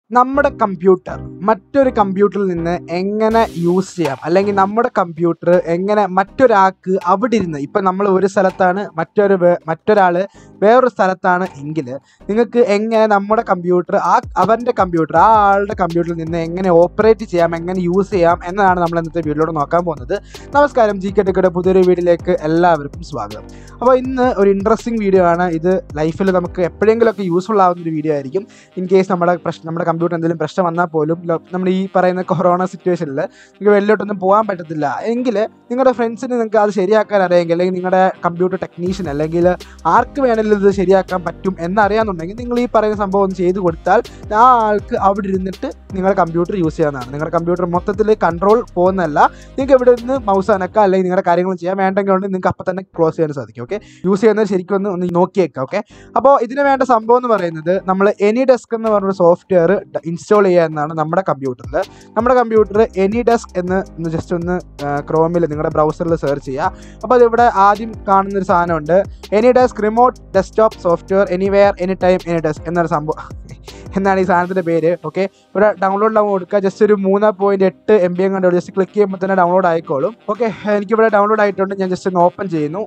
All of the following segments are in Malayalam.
നമ്മുടെ കമ്പ്യൂട്ടർ മറ്റൊരു കമ്പ്യൂട്ടറിൽ നിന്ന് എങ്ങനെ യൂസ് ചെയ്യാം അല്ലെങ്കിൽ നമ്മുടെ കമ്പ്യൂട്ടർ എങ്ങനെ മറ്റൊരാൾക്ക് അവിടെ ഇരുന്ന് ഇപ്പം നമ്മൾ ഒരു സ്ഥലത്താണ് മറ്റൊരു വേ- മറ്റൊരാൾ വേറൊരു സ്ഥലത്താണ് എങ്കിൽ നിങ്ങൾക്ക് എങ്ങനെ നമ്മുടെ കമ്പ്യൂട്ടർ ആ അവൻ്റെ കമ്പ്യൂട്ടർ ആ ആളുടെ കമ്പ്യൂട്ടറിൽ നിന്ന് എങ്ങനെ ഓപ്പറേറ്റ് ചെയ്യാം എങ്ങനെ യൂസ് ചെയ്യാം എന്നതാണ് നമ്മൾ ഇന്നത്തെ വീഡിയോയിലൂടെ നോക്കാൻ പോകുന്നത് നമസ്കാരം ജി കെട്ടക്കയുടെ പുതിയൊരു വീഡിയോയിലേക്ക് എല്ലാവർക്കും സ്വാഗതം അപ്പോൾ ഇന്ന് ഒരു ഇൻട്രസ്റ്റിംഗ് വീഡിയോ ആണ് ഇത് ലൈഫിൽ നമുക്ക് എപ്പോഴെങ്കിലുമൊക്കെ യൂസ്ഫുൾ ആവുന്ന ഒരു വീഡിയോ ആയിരിക്കും ഇൻ കേസ് നമ്മുടെ പ്രശ്നം നമ്മുടെ കമ്പ്യൂട്ടർ എന്തെങ്കിലും പ്രശ്നം വന്നാൽ പോലും ലോ- നമ്മൾ ഈ പറയുന്ന കൊറോണ സിറ്റുവേഷനിൽ നിങ്ങൾക്ക് വെളിയിലോട്ടൊന്നും പോകാൻ പറ്റത്തില്ല എങ്കിൽ നിങ്ങളുടെ ഫ്രണ്ട്സിന് നിങ്ങൾക്ക് അത് ശരിയാക്കാൻ അറിയാമെങ്കിൽ അല്ലെങ്കിൽ നിങ്ങളുടെ കമ്പ്യൂട്ടർ ടെക്നീഷ്യൻ അല്ലെങ്കിൽ ആർക്ക് വേണമെങ്കിലും ഇത് ശരിയാക്കാൻ പറ്റും എന്നറിയാമെന്നുണ്ടെങ്കിൽ നിങ്ങൾ ഈ പറയുന്ന സംഭവം ഒന്ന് ചെയ്ത് കൊടുത്താൽ ആ ആൾക്ക് അവിടെ ഇരുന്നിട്ട് നിങ്ങളുടെ കമ്പ്യൂട്ടർ യൂസ് ചെയ്യാവുന്നതാണ് നിങ്ങളുടെ കമ്പ്യൂട്ടർ മൊത്തത്തിൽ കൺട്രോൾ പോകുന്നതല്ല നിങ്ങൾക്ക് ഇവിടെ നിന്ന് മൗസ് അനക്കാം അല്ലെങ്കിൽ നിങ്ങളുടെ കാര്യങ്ങൾ ചെയ്യാൻ വേണ്ടെങ്കിൽ കൊണ്ട് നിങ്ങൾക്ക് അപ്പം തന്നെ ക്ലോസ് ചെയ്യാൻ സാധിക്കും ഓക്കെ യൂസ് ചെയ്യുന്നത് ശരിക്കും ഒന്ന് ഒന്ന് നോക്കിയേക്കാം ഓക്കെ അപ്പോൾ ഇതിന് വേണ്ട സംഭവം എന്ന് പറയുന്നത് നമ്മൾ എനി ഡെസ്ക് എന്ന് പറഞ്ഞൊരു സോഫ്റ്റ്വെയർ ഇൻസ്റ്റാൾ ചെയ്യുക എന്നാണ് നമ്മുടെ കമ്പ്യൂട്ടറിൽ നമ്മുടെ കമ്പ്യൂട്ടർ എനി ഡെസ്ക് എന്ന് ഒന്ന് ജസ്റ്റ് ഒന്ന് ക്രോമിൽ നിങ്ങളുടെ ബ്രൗസറിൽ സെർച്ച് ചെയ്യുക അപ്പോൾ അതിവിടെ ആദ്യം കാണുന്ന ഒരു സാധനമുണ്ട് AnyDesk remote desktop software anywhere any time AnyDesk എന്നൊരു സംഭവം എന്നാണ് ഈ സാധനത്തിൻ്റെ പേര് ഓക്കെ ഇവിടെ ഡൗൺലോഡ് നമ്മൾ കൊടുക്കുക ജസ്റ്റ് ഒരു മൂന്ന് പോയിന്റ് എട്ട് എം ബി എം കണ്ടു ജസ്റ്റ് ക്ലിക്ക് ചെയ്യുമ്പോൾ തന്നെ ഡൗൺലോഡ് ആയിക്കോളും ഓക്കെ എനിക്കിവിടെ ഡൗൺലോഡ് ആയിട്ടുണ്ട് ഞാൻ ജസ്റ്റ് ഒന്ന് ഓപ്പൺ ചെയ്യുന്നു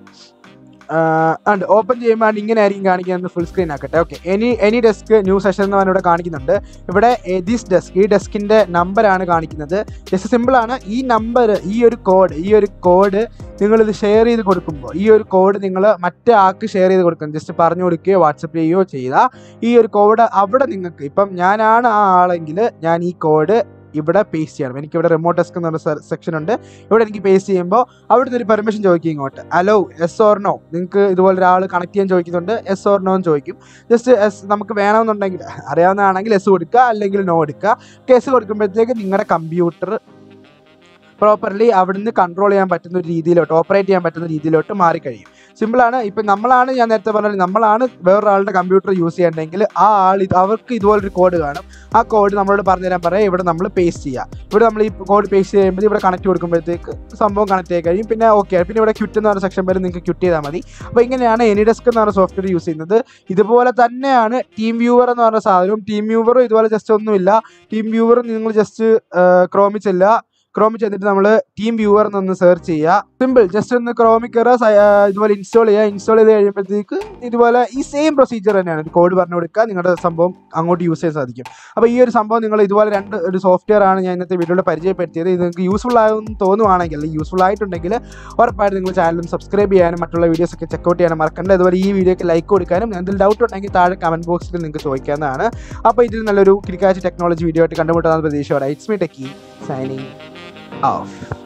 ഉണ്ട് ഓപ്പൺ ചെയ്യുമ്പോൾ ഇങ്ങനെ ആയിരിക്കും കാണിക്കുന്നത് ഫുൾ സ്ക്രീൻ ആക്കട്ടെ okay any AnyDesk new session എന്ന് പറഞ്ഞ ഇവിടെ കാണിക്കുന്നുണ്ട് ഇവിടെ ദിസ് ഡെസ്ക് ഈ ഡെസ്കിന്റെ നമ്പറാണ് കാണിക്കുന്നത് ജസ്റ്റ് സിമ്പിൾ ആണ് ഈ നമ്പർ ഈ ഒരു കോഡ് ഈ ഒരു കോഡ് നിങ്ങൾ ഇത് ഷെയർ ചെയ്ത് കൊടുക്കുമ്പോൾ ഈ ഒരു കോഡ് നിങ്ങൾ മറ്റേ ആൾക്ക് ഷെയർ ചെയ്ത് കൊടുക്കണം ജസ്റ്റ് പറഞ്ഞു കൊടുക്കുകയോ വാട്സപ്പ് ചെയ്യുകയോ ചെയ്താൽ ഈ ഒരു കോഡ് അവിടെ നിങ്ങൾക്ക് ഇപ്പം ഞാനാണ് ആ ആളെങ്കിൽ ഞാൻ ഈ കോഡ് ഇവിടെ പേസ്റ്റ് ചെയ്യണം എനിക്ക് ഇവിടെ റിമോട്ട് ഡെസ്ക് എന്ന് പറഞ്ഞ സെക്ഷൻ ഉണ്ട് ഇവിടെ എനിക്ക് പേസ്റ്റ് ചെയ്യുമ്പോൾ അവിടുന്ന് ഒരു പെർമിഷൻ ചോദിക്കും ഇങ്ങോട്ട് അലോ എസ് ഓർ നോ നിങ്ങൾക്ക് ഇതുപോലെ ഒരാൾ കണക്ട് ചെയ്യാൻ ചോദിക്കുന്നുണ്ട് എസ് ഓർ നോ എന്ന് ചോദിക്കും ജസ്റ്റ് എസ് നമുക്ക് വേണമെന്നുണ്ടെങ്കിൽ അറിയാവുന്നതാണെങ്കിൽ എസ് കൊടുക്കുക അല്ലെങ്കിൽ നോ എടുക്കുക കേസ് കൊടുക്കുമ്പോഴത്തേക്ക് നിങ്ങളുടെ കമ്പ്യൂട്ടർ പ്രോപ്പർലി അവിടുന്ന് കൺട്രോൾ ചെയ്യാൻ പറ്റുന്ന ഒരു രീതിയിലോട്ട് ഓപ്പറേറ്റ് ചെയ്യാൻ പറ്റുന്ന രീതിയിലോട്ട് മാറിക്കഴിയും സിമ്പിളാണ് ഇപ്പം നമ്മളാണ് ഞാൻ നേരത്തെ പറഞ്ഞ നമ്മളാണ് വേറൊരാളുടെ കമ്പ്യൂട്ടർ യൂസ് ചെയ്യണമെങ്കിൽ ആ ആൾ ഇത് അവർക്ക് ഇതുപോലൊരു കോഡ് കാണും ആ കോഡ് നമ്മളോട് പറഞ്ഞു തരാൻ പറയാം ഇവിടെ നമ്മൾ പേസ്റ്റ് ചെയ്യുക ഇവിടെ നമ്മൾ ഈ കോഡ് പേസ്റ്റ് ചെയ്യുമ്പോൾ ഇവിടെ കണക്ട് കൊടുക്കുമ്പോഴത്തേക്ക് സംഭവം കണക്ട് ആയി കഴിയും പിന്നെ ഓക്കെ പിന്നെ ഇവിടെ ക്വിറ്റ് എന്ന് പറഞ്ഞ സെക്ഷൻ വരെ നിങ്ങൾക്ക് ക്വിറ്റ് ചെയ്താൽ മതി അപ്പോൾ ഇങ്ങനെയാണ് എനിഡെസ്ക് എന്ന് പറഞ്ഞ സോഫ്റ്റ്വെയർ യൂസ് ചെയ്യുന്നത് ഇതുപോലെ തന്നെയാണ് ടീം വ്യൂവർ എന്ന് പറഞ്ഞ സാധനവും ടീം വ്യൂവറും ഇതുപോലെ ജസ്റ്റ് ഒന്നുമില്ല ടീം വ്യൂവർ നിങ്ങൾ ജസ്റ്റ് ക്രോമിൽ ചെല്ലുക ക്രോമിൽ ചെന്നിട്ട് നമ്മൾ ടീം വ്യൂവർ എന്നൊന്ന് സെർച്ച് ചെയ്യുക സിമ്പിൾ ജസ്റ്റ് ഒന്ന് ക്രോമിൽ കയറുക സ- ആ, ഇതുപോലെ ഇൻസ്റ്റാൾ ചെയ്യുക ഇൻസ്റ്റാൾ ചെയ്ത് കഴിയുമ്പോഴത്തേക്ക് ഇതുപോലെ ഈ സെയിം പ്രൊസീജിയർ തന്നെയാണ് ഒരു കോഡ് പറഞ്ഞു കൊടുക്കുക നിങ്ങളുടെ സംഭവം അങ്ങോട്ട് യൂസ് ചെയ്യാൻ സാധിക്കും അപ്പോൾ ഈ ഒരു സംഭവം നിങ്ങൾ ഇതുപോലെ രണ്ട് ഒരു സോഫ്റ്റ്വെയർ ആണ് ഞാൻ ഇന്നത്തെ വീഡിയോയിൽ പരിചയപ്പെടുത്തിയത് ഇത് നിങ്ങൾക്ക് യൂസ്ഫുൾ ആകുമെന്ന് തോന്നുവാണെങ്കിൽ അല്ലെങ്കിൽ യൂസ്ഫുൾ ആയിട്ടുണ്ടെങ്കിൽ ഉറപ്പായിട്ടും നിങ്ങൾ ചാനലും സബ്സ്ക്രൈബ് ചെയ്യാനും മറ്റുള്ള വീഡിയോസ് ഒക്കെ ചെക്കൗട്ട് ചെയ്യാനും മറക്കണ്ട അതുപോലെ ഈ വീഡിയോക്ക് ലൈക്ക് കൊടുക്കാനും എന്തെങ്കിലും ഡൗട്ട് ഉണ്ടെങ്കിൽ താഴെ കമൻറ്റ് ബോക്സിൽ നിങ്ങൾക്ക് ചോദിക്കാവുന്നതാണ് അപ്പോൾ ഇതിൽ നല്ലൊരു കിരിക്കാച്ച് ടെക്നോളജി വീഡിയോ ആയിട്ട് കണ്ടുമുട്ടാവുന്ന പ്രതീക്ഷയോടെ it's me techie signing of